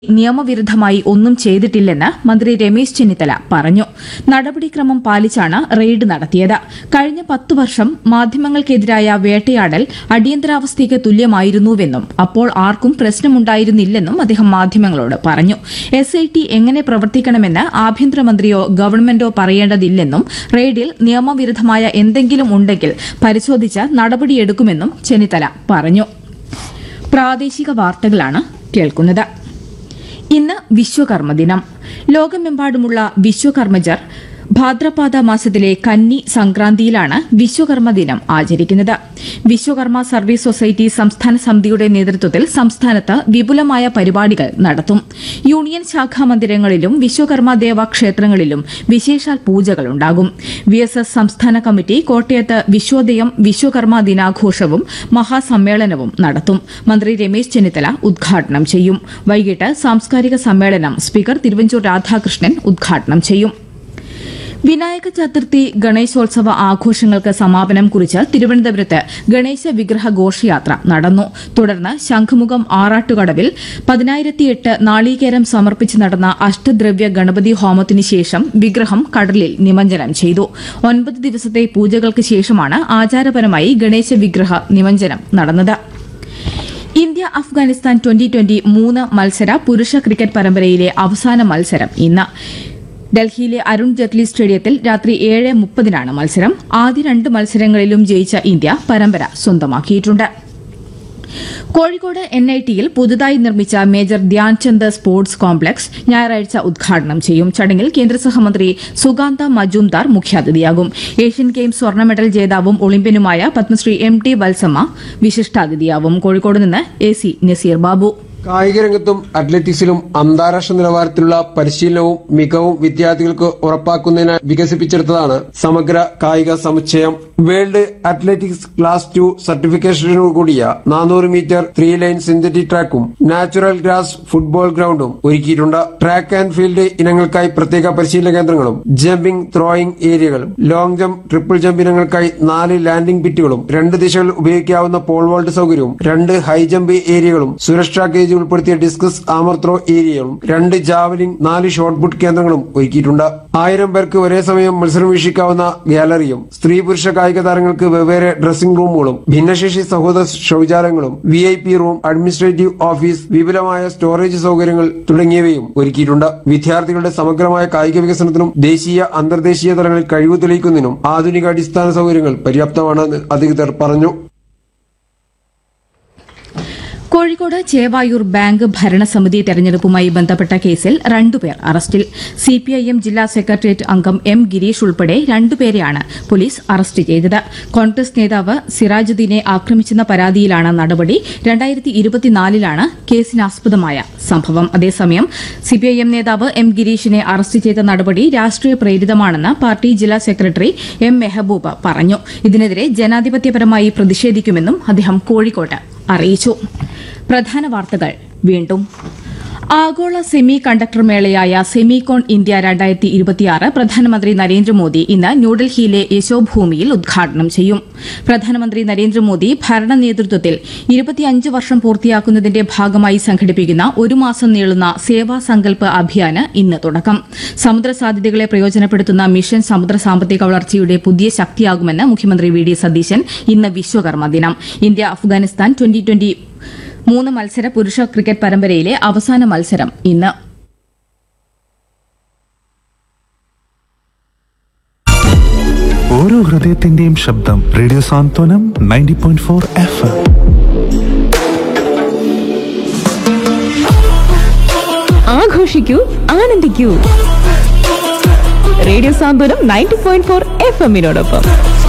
നിയമവിരുദ്ധമായി ഒന്നും ചെയ്തിട്ടില്ലെന്ന് മന്ത്രി രമേശ് ചെന്നിത്തല പറഞ്ഞു നടപടിക്രമം പാലിച്ചാണ് റെയ്ഡ് നടത്തിയത് കഴിഞ്ഞ പത്തു വർഷം മാധ്യമങ്ങൾക്കെതിരായ വേട്ടയാടൽ അടിയന്തരാവസ്ഥയ്ക്ക് തുല്യമായിരുന്നുവെന്നും അപ്പോൾ ആർക്കും പ്രശ്നമുണ്ടായിരുന്നില്ലെന്നും അദ്ദേഹം മാധ്യമങ്ങളോട് പറഞ്ഞു എസ് ഐ ടി എങ്ങനെ പ്രവർത്തിക്കണമെന്ന് ആഭ്യന്തരമന്ത്രിയോ ഗവൺമെന്റോ പറയേണ്ടതില്ലെന്നും റെയ്ഡിൽ നിയമവിരുദ്ധമായ എന്തെങ്കിലും ഉണ്ടെങ്കിൽ പരിശോധിച്ച് നടപടിയെടുക്കുമെന്നും ചെന്നിത്തല പറഞ്ഞു പ്രാദേശിക വാർത്തകളാണ് കേൾക്കുന്നത് ഇന്ന് വിശ്വകർമ്മ ദിനം ലോകമെമ്പാടുമുള്ള വിശ്വകർമ്മജർ ഭാദ്രപാദ മാസത്തിലെ കന്നി സംക്രാന്തിയിലാണ് വിശ്വകർമ്മ ദിനം ആചരിക്കുന്നത് വിശ്വകർമ്മ സർവീസ് സൊസൈറ്റി സംസ്ഥാന സമിതിയുടെ നേതൃത്വത്തിൽ സംസ്ഥാനത്ത് വിപുലമായ പരിപാടികൾ നടത്തും യൂണിയൻ ശാഖാ മന്ദിരങ്ങളിലും വിശ്വകർമ്മ ദേവ ക്ഷേത്രങ്ങളിലും വിശേഷാൽ പൂജകളുണ്ടാകും വി എസ് എസ് സംസ്ഥാന കമ്മിറ്റി കോട്ടയത്ത് വിശ്വോദയം വിശ്വകർമ്മ ദിനാഘോഷവും മഹാസമ്മേളനവും നടത്തും മന്ത്രി രമേശ് ചെന്നിത്തല ഉദ്ഘാടനം ചെയ്യും വൈകിട്ട് സാംസ്കാരിക സമ്മേളനം സ്പീക്കർ തിരുവഞ്ചൂർ രാധാകൃഷ്ണൻ ഉദ്ഘാടനം ചെയ്യും വിനായക ചതുർത്ഥി ഗണേശോത്സവ ആഘോഷങ്ങൾക്ക് സമാപനം കുറിച്ച് തിരുവനന്തപുരത്ത് ഗണേശ വിഗ്രഹ ഘോഷയാത്ര നടന്നു തുടർന്ന് ശംഖുമുഖം ആറാട്ടുകടവിൽ പതിനായിരത്തിയെട്ട് നാളീകേരം സമർപ്പിച്ച് നടന്ന അഷ്ടദ്രവ്യ ഗണപതി ഹോമത്തിന് ശേഷം വിഗ്രഹം കടലിൽ നിമജ്ജനം ചെയ്തു ഒൻപത് ദിവസത്തെ പൂജകൾക്ക് ശേഷമാണ് ആചാരപരമായി ഗണേശ വിഗ്രഹ നിമജ്ജനം നടന്നത് ഇന്ത്യ അഫ്ഗാനിസ്ഥാൻ ട്വന്റി ട്വന്റി മൂന്ന് മത്സര പുരുഷ ക്രിക്കറ്റ് പരമ്പരയിലെ അവസാന മത്സരം ഇന്ന് ഡൽഹിയിലെ അരുൺ ജെയ്റ്റ്ലി സ്റ്റേഡിയത്തിൽ രാത്രി ഏഴ് മുപ്പതിനാണ് മത്സരം ആദ്യ രണ്ട് മത്സരങ്ങളിലും ജയിച്ച ഇന്ത്യ പരമ്പര സ്വന്തമാക്കിയിട്ടുണ്ട് കോഴിക്കോട് എൻ ഐ ടിയിൽ പുതുതായി നിർമ്മിച്ച മേജർ ധ്യാൻചന്ദ് സ്പോർട്സ് കോംപ്ലക്സ് ഞായറാഴ്ച ഉദ്ഘാടനം ചെയ്യും ചടങ്ങിൽ കേന്ദ്ര സഹമന്ത്രി സുഗാന്ത മജുംദാർ മുഖ്യാതിഥിയാകും ഏഷ്യൻ ഗെയിംസ് സ്വർണ്ണ മെഡൽ ജേതാവും ഒളിമ്പ്യനുമായ പത്മശ്രീ എം ടി വത്സമ്മ വിശിഷ്ടാതിഥിയാവും കോഴിക്കോട് നിന്ന് എ സി നസീർ ബാബു കായിക രംഗത്തും അത്ലറ്റിക്സിലും അന്താരാഷ്ട്ര നിലവാരത്തിലുള്ള പരിശീലനവും മികവും വിദ്യാർത്ഥികൾക്ക് ഉറപ്പാക്കുന്നതിനായി വികസിപ്പിച്ചെടുത്തതാണ് സമഗ്ര കായിക സമുച്ചയം വേൾഡ് അത്ലറ്റിക്സ് ക്ലാസ് ടു സർട്ടിഫിക്കേഷനോടുകൂടിയ നാനൂറ് മീറ്റർ ത്രീ ലൈൻ സിന്തറ്റിക് ട്രാക്കും നാച്ചുറൽ ഗ്രാസ് ഫുട്ബോൾ ഗ്രൗണ്ടും ഒരുക്കിയിട്ടുണ്ട് ട്രാക്ക് ആൻഡ് ഫീൽഡ് ഇനങ്ങൾക്കായി പ്രത്യേക പരിശീലന കേന്ദ്രങ്ങളും ജമ്പിംഗ് ത്രോയിങ് ഏരിയകളും ലോങ് ജമ്പ് ട്രിപ്പിൾ ജമ്പ് ഇനങ്ങൾക്കായി നാല് ലാൻഡിംഗ് പിറ്റുകളും രണ്ട് ദിശകളിൽ ഉപയോഗിക്കാവുന്ന പോൾ വോൾട്ട് സൗകര്യവും രണ്ട് ഹൈ ജമ്പ് ഏരിയകളും സുരക്ഷാ കേജ് ഉൾപ്പെടുത്തിയ ഡിസ്കസ് ആമർ ത്രോ ഏരിയകളും രണ്ട് ജാവലിംഗ് നാല് ഷോട്ട് പുട്ട് കേന്ദ്രങ്ങളും ഒരുക്കിയിട്ടുണ്ട് ആയിരം പേർക്ക് ഒരേ സമയം മത്സരം വീക്ഷിക്കാവുന്ന ഗാലറിയും സ്ത്രീ പുരുഷ കായിക താരങ്ങൾക്ക് വെവ്വേറെ ഡ്രസ്സിംഗ് റൂമുകളും ഭിന്നശേഷി സഹോദര ശൗചാലയങ്ങളും V I P room administrative office വിപുലമായ സ്റ്റോറേജ് സൗകര്യങ്ങൾ തുടങ്ങിയവയും ഒരുക്കിയിട്ടുണ്ട് വിദ്യാർത്ഥികളുടെ സമഗ്രമായ കായിക വികസനത്തിനും ദേശീയ അന്തർദേശീയ തലങ്ങളിൽ കഴിവ് തെളിയിക്കുന്നതിനും ആധുനിക അടിസ്ഥാന സൗകര്യങ്ങൾ പര്യാപ്തമാണെന്ന് അധികൃതർ പറഞ്ഞു കോഴിക്കോട് ചേവായൂർ ബാങ്ക് ഭരണസമിതി തെരഞ്ഞെടുപ്പുമായി ബന്ധപ്പെട്ട കേസിൽ രണ്ടുപേർ അറസ്റ്റിൽ സിപിഐഎം ജില്ലാ സെക്രട്ടേറിയറ്റ് അംഗം എം ഗിരീഷ് ഉൾപ്പെടെ രണ്ടുപേരെയാണ് പോലീസ് അറസ്റ്റ് ചെയ്തത് കോൺഗ്രസ് നേതാവ് സിറാജുദ്ദീനെ ആക്രമിച്ചെന്ന പരാതിയിലാണ് നടപടി രണ്ടായിരത്തി ഇരുപത്തിനാലിലാണ് കേസിനാസ്പദമായ സംഭവം അതേസമയം സിപിഐഎം നേതാവ് എം ഗിരീഷിനെ അറസ്റ്റ് ചെയ്ത നടപടി രാഷ്ട്രീയ പ്രേരിതമാണെന്ന് പാർട്ടി ജില്ലാ സെക്രട്ടറി എം മെഹബൂബ് പറഞ്ഞു ഇതിനെതിരെ ജനാധിപത്യപരമായി പ്രതിഷേധിക്കുമെന്നും അദ്ദേഹം കോഴിക്കോട്ട് അറിയിച്ചു പ്രധാന വാർത്തകൾ വീണ്ടും ആഗോള സെമി കണ്ടക്ടർ മേളയായ സെമികോൺ ഇന്ത്യ രണ്ടായിരത്തി ഇരുപത്തിയാറ് പ്രധാനമന്ത്രി നരേന്ദ്രമോദി ഇന്ന് ന്യൂഡൽഹിയിലെ യശോഭൂമിയിൽ ഉദ്ഘാടനം ചെയ്യും പ്രധാനമന്ത്രി നരേന്ദ്രമോദി ഭരണ നേതൃത്വത്തിൽ ഇരുപത്തിയഞ്ച് വർഷം പൂർത്തിയാക്കുന്നതിന്റെ ഭാഗമായി സംഘടിപ്പിക്കുന്ന ഒരു മാസം നീളുന്ന സേവാ സങ്കല്പ് അഭിയാന് ഇന്ന് തുടക്കം സമുദ്ര സാധ്യതകളെ പ്രയോജനപ്പെടുത്തുന്ന മിഷൻ സമുദ്ര സാമ്പത്തിക വളർച്ചയുടെ പുതിയ ശക്തിയാകുമെന്ന് മുഖ്യമന്ത്രി വി ഡി സതീശൻ ഇന്ന് വിശ്വകർമ്മ ദിനം ഇന്ത്യ അഫ്ഗാനിസ്ഥാൻ ട്വന്റി ട്വന്റി മൂന്ന് മത്സര പുരുഷ ക്രിക്കറ്റ് പരമ്പരയിലെ അവസാന മത്സരം ഇന്ന് ഓരോ ഹൃദയത്തിന്റെയും ശബ്ദം radio Santhwanam ninety point four F M ആഘോഷിക്കൂ ആനന്ദിക്കൂ radio Santhwanam ninety point four F എമ്മിനോടൊപ്പം